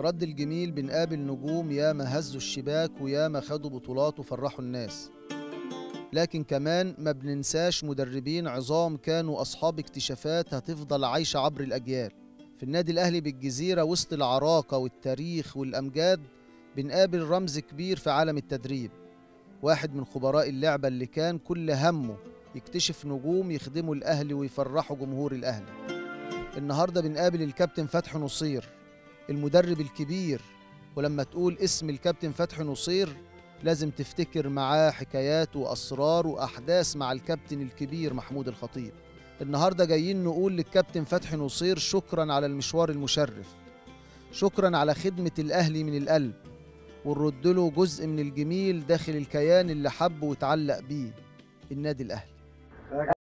الرد الجميل بنقابل نجوم ياما هزوا الشباك وياما خدوا بطولات وفرحوا الناس لكن كمان ما بننساش مدربين عظام كانوا أصحاب اكتشافات هتفضل عايشة عبر الأجيال في النادي الأهلي بالجزيرة وسط العراقة والتاريخ والأمجاد بنقابل رمز كبير في عالم التدريب واحد من خبراء اللعبة اللي كان كل همه يكتشف نجوم يخدموا الأهلي ويفرحوا جمهور الأهلي النهاردة بنقابل الكابتن فتحي نصير المدرب الكبير ولما تقول اسم الكابتن فتحي نصير لازم تفتكر معاه حكايات وأسرار وأحداث مع الكابتن الكبير محمود الخطيب النهاردة جايين نقول للكابتن فتحي نصير شكرا على المشوار المشرف شكرا على خدمة الأهلي من القلب ونرد له جزء من الجميل داخل الكيان اللي حبه وتعلق بيه النادي الأهلي